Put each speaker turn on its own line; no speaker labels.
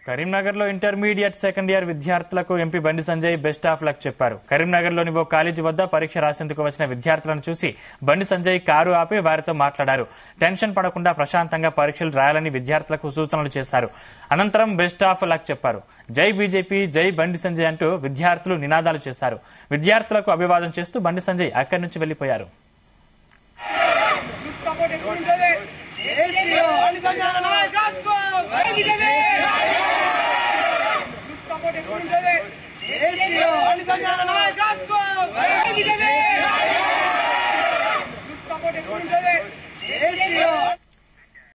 కరీంనగర్లో intermediate second year విద్యార్థులకు MP Bandi Sanjay best of luck చెప్పారు కరీంనగర్లోని ఓ కాలేజీ వద్ద పరీక్ష రాసేందుకు వచ్చిన విద్యార్థులను చూసి బండి సంజయ్ కారు ఆపి వారితో మాట్లాడారు టెన్షన్ పడకుండా ప్రశాంతంగా పరీక్షలు రాయాలని విద్యార్థులకు సూచనలు చేశారు అనంతరం బెస్ట్ ఆఫ్ లక్ చెప్పారు జై బీజేపీ జై బండి సంజయ్ అంటూ విద్యార్థులు నినాదాలు చేశారు విద్యార్థులకు అభివాదం చేస్తూ బండి సంజయ్ అక్కడి నుంచి వెళ్లిపోయారు
బండి సంజయ్ నాయకత్వం బండి సంజయ్